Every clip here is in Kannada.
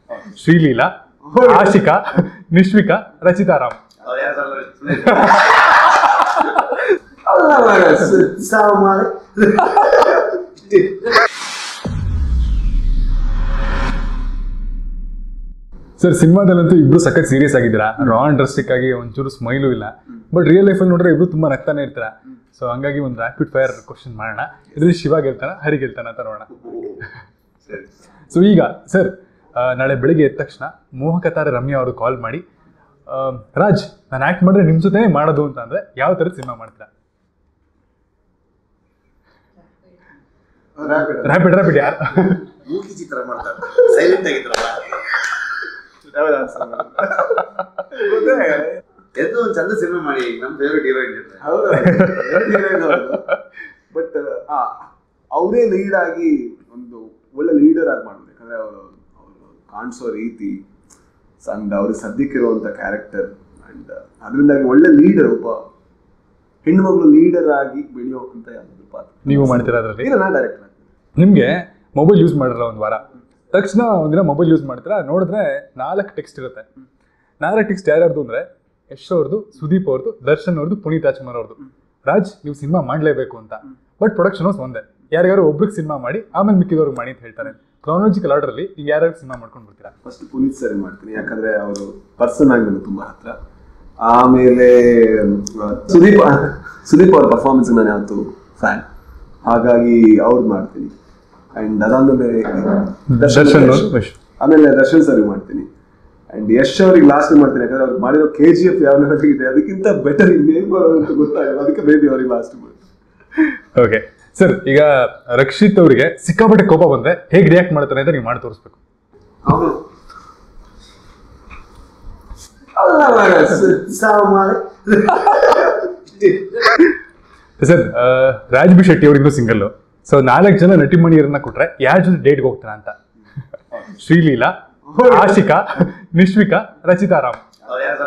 ಶ್ರೀಲೀಲಾ ಆಶಿಕಾ ನಿಶ್ವಿಕಾ ರಚಿತಾರಾಮ್ ಅವ್ರು ಯಾರು ಅಲ್ಲ ಮಗ, ಸ- ಸಾವು ಮಾರೆ. ಸರ್ ಸಿನಿಮಾದಲ್ಲಂತೂ ಇಬ್ರು ಸಖತ್ ಸೀರಿಯಸ್ ಆಗಿದ್ದೀರಾ ರಾನ್ ಡ್ರೆಸ್ಟಿಕ್ ಆಗಿ ಒಂಚೂರು ಸ್ಮೈಲು ಇಲ್ಲ ಬಟ್ ರಿಯಲ್ ಲೈಫಲ್ಲಿ ನೋಡ್ರೆ ಇಬ್ರು ತುಂಬಾ ನಗ್ತಾನೆ ಇರ್ತಾರ ಸೊ ಹಂಗಾಗಿ ಒಂದು ರ್ಯಾಪಿಡ್ ಫೈರ್ ಕ್ವಶನ್ ಮಾಡೋಣ ಇದ್ರಲ್ಲಿ ಶಿವ ಗೆಲ್ತಾನ ಹರಿ ಗೆಲ್ತಾನ ಅಂತ ನೋಡೋಣ ಸರಿ ಸೊ ಈಗ ಸರ್ ನಾಳೆ ಬೆಳಿಗ್ಗೆ ಎದ್ದ ತಕ್ಷಣ ಮೋಹಕ ತಾರೆ ರಮ್ಯಾ ಅವರು ಕಾಲ್ ಮಾಡಿ ಆ, ರಾಜ್ ನಾನು ಆಕ್ಟ್ ಮಾಡಿದ್ರೆ ನಿಮ್ಮ ಜೊತೆ ಮಾಡೋದು ಅಂತ ಅಂದ್ರೆ ಯಾವ ಥರದ ಸಿನಿಮಾ ಮಾಡ್ತೀರಾ Rapid. ರ್ಯಾಪಿಡ್ ರ್ಯಾಪಿಡ್ ಯಾರು ಮೂಕಿ ಚಿತ್ರ ಮಾಡ್ತಾರೆ ಸೈಲೆಂಟ್ ಆಗಿದ್ರಲ್ಲ ಯಾವ್ದು answer ಮಾಡೋದು? ಗೊತ್ತೇ? ಎದ್ದು ಒಂದು ಚಂದ ಸಿನಿಮಾ ಮಾಡಿ ನಮ್ಮ ಫೇವ್ರೆಟ್ ಹೀರೋಯಿನ್ ಜೊತೆ ಹೌದು ಬಟ್ ಅವರೇ ಲೀಡ್ ಆಗಿ ಒಂದು ಒಳ್ಳೆ ಲೀಡರ್ ಆಗಿ ಮಾಡ್ಬೇಕು ಯಾಕಂದ್ರೆ ಅವರು ಅವರು ಕಾಣಿಸೋ ರೀತಿ ಅಂಡ್ ಅವ್ರಿಗೆ ಸದ್ಯಕ್ಕಿರುವಂಥ ಕ್ಯಾರೆಕ್ಟರ್ ಅಂಡ್ ಅದರಿಂದಾಗಿ ಒಳ್ಳೆ ಲೀಡರ್ ಒಬ್ಬ ಹೆಣ್ಣು ಮಗಳು ಲೀಡರ್ ಆಗಿ ಬೆಳೆಯೋಂತ ಯಾವ್ದು ಪಾತ್ರ ನೀವು ಮಾಡ್ತೀರಾ ಅದರಲ್ಲಿ ಇಲ್ಲ ನಾ ಡೈರೆಕ್ಟರ್ ನಿಮಗೆ ಮೊಬೈಲ್ ಯೂಸ್ ಮಾಡಿರಲ್ಲ ಒಂದು ವಾರ ತಕ್ಷಣ ಒಂದಿನ ಮೊಬೈಲ್ ಯೂಸ್ ಮಾಡ್ತೀರಾ ನೋಡಿದ್ರೆ ನಾಲ್ಕು ಟೆಕ್ಸ್ಟ್ ಇರುತ್ತೆ ನಾಲ್ಕು ಟೆಕ್ಸ್ಟ್ ಯಾರ್ಯಾರ್ದು ಅಂದರೆ ಯಶ್ ಅವ್ರದ್ದು ಸುದೀಪ್ ಅವ್ರದ್ದು ದರ್ಶನ್ ಅವ್ರದ್ದು ಪುನೀತ್ ರಾಜ್ಕುಮಾರ್ ಅವ್ರದ್ದು ರಾಜ್ ನೀವು ಸಿನಿಮಾ ಮಾಡಲೇಬೇಕು ಅಂತ ಬಟ್ ಪ್ರೊಡಕ್ಷನ್ ಹೌಸ್ ಒಂದೇ ಯಾರ್ಯಾರು ಒಬ್ರಿಗೆ ಸಿನಿಮಾ ಮಾಡಿ ಆಮೇಲೆ ಮಿಕ್ಕಿದವ್ರಿಗೆ ಮಾಡಿ ಅಂತ ಹೇಳ್ತಾರೆ ಕ್ರಾನಾಲಜಿಕಲ್ ಆರ್ಡರಲ್ಲಿ ನೀವು ಯಾರ್ಯಾರು ಸಿನಿಮಾ ಮಾಡ್ಕೊಂಡು ಬರ್ತೀರಾ ಫಸ್ಟ್ ಪುನೀತ್ ಸರಿ ಮಾಡ್ತೀನಿ ಯಾಕಂದ್ರೆ ಅವರು ಪರ್ಸನ್ ಆಗಿ ನನಗೆ ತುಂಬಾ ಹತ್ರ ಆಮೇಲೆ ಆ, ಸುದೀಪ್ ಸುದೀಪ್ ಅವ್ರ ಪರ್ಫಾರ್ಮೆನ್ಸ್ ನಾನು ಯಾವತ್ತು ಫ್ಯಾನ್ ಹಾಗಾಗಿ ಅವ್ರದ್ದು ಮಾಡ್ತೀನಿ ಅಂಡ್ ಅದಾದ್ಮೇಲೆ ದರ್ಶನ್ ಅವ್ರು ಯಶ್. ಆಮೇಲೆ ದರ್ಶನ್ ಸರಿ ಮಾಡ್ತೀನಿ ಅಂಡ್ ಯಶ್ ಅವ್ರಿಗೆ ಲಾಸ್ಟ್ ಮಾಡ್ತೀನಿ ಯಾಕಂದ್ರೆ ಅವ್ರು ಮಾಡಿರೋ ಕೆ ಜಿ ಎಫ್ ಯಾವ level ಇದೆ ಅದಕ್ಕಿಂತ ಬೆಟರ್ ಇನ್ನೇನ್ ಮಾಡೋದು ಅಂತ ಗೊತ್ತಾಗಲ್ಲ ಅದಕ್ಕೆ ಬೇಬಿ ಅವ್ರಿಗೆ ಲಾಸ್ಟ್ ಮಾಡ್ತೀನಿ ಓಕೆ ಸರ್ ಈಗ ರಕ್ಷಿತ್ ಅವರಿಗೆ ಸಿಕ್ಕಾಪಟ್ಟೆ ಕೋಪ ಬಂದ್ರೆ ಹೇಗೆ ರಿಯಾಕ್ಟ್ ಮಾಡ್ತಾರೆ ಅಂತ ನೀವು ಮಾಡಿ ತೋರಿಸ್ಬೇಕು ಅವನು ಅಲ್ಲ ಮಗ, ಸ- ಸಾವು ಮಾರೆ. ಸರ್ ರಾಜ್ ಬಿ ಶೆಟ್ಟಿ ಅವರಿಂದ ಸಿಂಗಲ್ ಸೊ ನಾಲ್ಕು ಜನ ನಟಿಮಣಿಯರನ್ನ ಕೊಟ್ರೆ ಯಾರ ಜೊತೆ ಡೇಟ್ಗೆ ಹೋಗ್ತಾರ ಅಂತ ಶ್ರೀಲೀಲಾ ಆಶಿಕಾ ನಿಶ್ವಿಕಾ ರಚಿತಾರಾಮ್ ಅವ್ರು ಯಾರು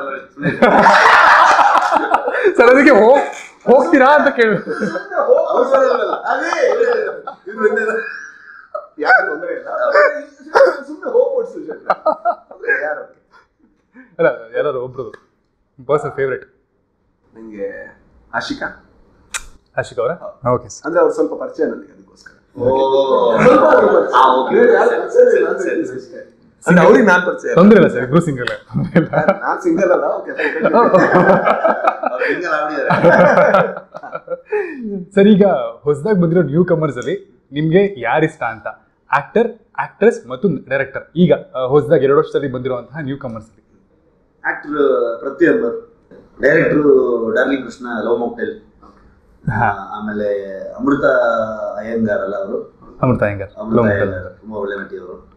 ಸರ್ ಅದಕ್ಕೆ ಹೋಗ್ ಹೋಗ್ತೀರಾ ಅಂತ ಕೇಳಿ ಅದೇ ಇವ್ರು ಹಿಂದೆ- ಯಾರು ತೊಂದ್ರೆ ಇಲ್ಲ ಸುಮ್ಮನೆ ಹೋಗ್ಬಿಡ್ಸು ಯಾರು ಅಲ್ಲ ಯಾರು ಒಬ್ರು ಪರ್ಸನ್ ಫೇವ್ರೆಟ್ ನಂಗೆ ಆಶಿಕಾ ಆಶಿಕಾ ಅವರ ಓಕೆ ಸರ್ ಅಂದ್ರೆ ಅವ್ರು ಸ್ವಲ್ಪ ಪರಿಚಯ ನನಗೆ ಅದಕ್ಕೋಸ್ಕರ ಆ, okay. ಅಂದ್ರೆ ಅವ್ರಿಗೆ ನಾನ್ ಪರಿಚಯ ಇಲ್ಲ. ತೊಂದ್ರೆ ಇಲ್ಲ ಸರ್ ಇಬ್ರು ಸಿಂಗಲ್ ನಾನ್ ಸಿಂಗಲ್ ಅಲ್ಲ ಓಕೆ ಅವ್ರು ಸಿಂಗಲ್ ಆಗ್ಬಿಟ್ಟಿದ್ದಾರೆ ಸರ್ ಈಗ ಹೊಸದಾಗಿ ಬಂದಿರೋ ನ್ಯೂ ಕಮರ್ಸ್ ಅಲ್ಲಿ ನಿಮ್ಗೆ ಯಾರಿಷ್ಟ ಅಂತ ಆಕ್ಟರ್ ಆಕ್ಟ್ರೆಸ್ ಮತ್ತು ಡೈರೆಕ್ಟರ್ ಈಗ ಹೊಸದಾಗಿ ಎರಡು ವರ್ಷದಲ್ಲಿ ಬಂದಿರುವಂತಹ ನ್ಯೂ ಕಮರ್ಸ್ ಅಲ್ಲಿ ಆಕ್ಟರ್ ಪ್ರತಿಯೊಬ್ಬರು ಡೈರೆಕ್ಟ್ರು ಡಾರ್ಲಿಂಗ್ ಕೃಷ್ಣ ಲವ್ ಮಾಕ್ಟೇಲ್ ಆಮೇಲೆ ಅಮೃತ ಅಯ್ಯಂಗಾರ್ ಅಲ್ಲ ಅವರು ಅಮೃತ ಹೆಂಗಾರ್ ಅಮೃತ ಅಯ್ಯಂಗಾರ್ ತುಂಬಾ ಒಳ್ಳೆ ನಟಿ ಅವರು